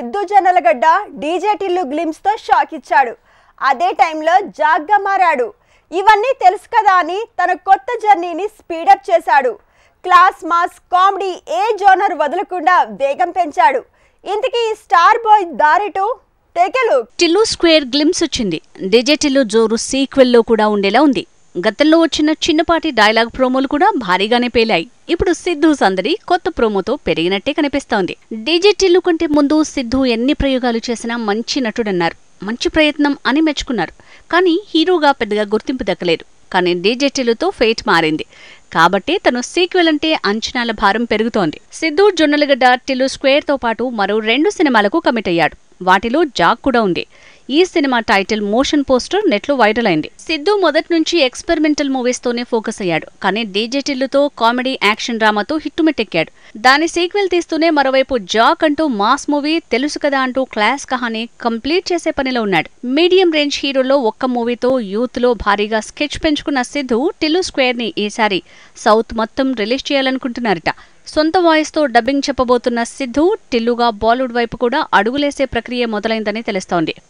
Siddhu Jonnalagadda DJ Tillu glimpse తో shock ఇచ్చాడు అదే టైంలో జాగ్గా మారాడు ఇవన్నీ తెలుసు కదా అని తన కొత్త జర్నీని స్పీడప్ చేశాడు క్లాస్ మాస్ కామెడీ ఏ జోనర్ వదలకుండా వేగం పెంచాడు ఇంతకీ ఈ స్టార్ బాయ్ దారిటు టేకెలు టిల్లు స్క్వేర్ గ్లిమ్స్ వచ్చింది డీజే టిల్లు జోరు సీక్వెల్లో కూడా ఉండేలా ఉంది గతంలో వచ్చిన చిన్నపాటి డైలాగ్ ప్రోమోలు కూడా భారీగానే పేలాయి ఇప్పుడు సిద్ధు సందడి కొత్త ప్రోమోతో పెరిగినట్టే కనిపిస్తోంది డీజే టిల్లు కంటే ముందు సిద్ధు ఎన్ని ప్రయోగాలు చేసినా మంచి నటుడన్నారు మంచి ప్రయత్నం అని మెచ్చుకున్నారు కానీ హీరోగా పెద్దగా గుర్తింపు దక్కలేదు కానీ డీజే టిల్లుతో ఫేట్ మారింది కాబట్టి తను సీక్వెల్ అంటే అంచనాల భారం పెరుగుతోంది సిద్ధు జొన్నలగడ్డ టిల్లు స్క్వేర్ తో పాటు మరో రెండు సినిమాలకు కమిట్ అయ్యాడు వాటిలో జాక్ కూడా ఉంది ఈ సినిమా టైటిల్ మోషన్ పోస్టర్ నెట్లో వైరల్ అయింది సిద్ధు మొదటి నుంచి ఎక్స్పెరిమెంటల్ మూవీస్ తోనే ఫోకస్ అయ్యాడు కానీ డీజే టిల్లుతో కామెడీ యాక్షన్ డ్రామాతో హిట్టుమెట్టెక్కాడు దాని సీక్వెల్ తీస్తూనే మరోవైపు జాక్ అంటూ మాస్ మూవీ తెలుసు కదా అంటూ క్లాస్ కహాని కంప్లీట్ చేసే పనిలో ఉన్నాడు మీడియం రేంజ్ హీరోలో ఒక్క మూవీతో యూత్ లో భారీగా స్కెచ్ పెంచుకున్న సిద్ధు టిల్లు స్క్వేర్ ని ఈసారి సౌత్ మొత్తం రిలీజ్ చేయాలనుకుంటున్నారట సొంత వాయిస్తో డబ్బింగ్ చెప్పబోతున్న సిద్ధు టిల్లుగా బాలీవుడ్ వైపు కూడా అడుగులేసే ప్రక్రియ మొదలైందని తెలుస్తోంది